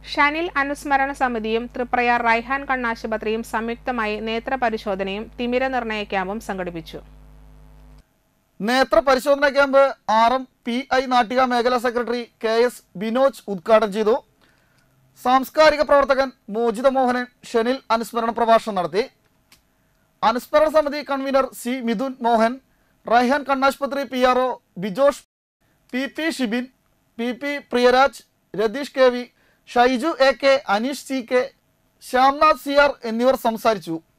ഷനിൽ അനുസ്മരണ സമിതിയും തൃപ്രയാർ റൈഹാൻ കണ്ണാശുപത്രിയും സംയുക്തമായി നേത്ര പരിശോധനയും തിമിര നിർണയ ക്യാമ്പും സംഘടിപ്പിച്ചു നേത്ര പരിശോധനാ camp R M P I Nattika മേഖലാ സെക്രട്ടറി കെ എസ് ബിനോജ് ഉദ്ഘാടനം ചെയ്തു സാംസ്കാരിക പ്രവർത്തകൻ മോചിത മോഹനൻ ഷെനിൽ അനുസ്മരണ പ്രഭാഷണം നടത്തി അനുസ്മരണ സമിതി കൺവീനർ സി മിഥുൻ മോഹൻ റൈഹാൻ കണ്ണാശുപത്രി P R O Bijosh P P Shibin P P Priyaraj Ratheesh K V Shaiju A K Aneesh C K Shyamnath C R എന്നിവർ സംസാരിച്ചു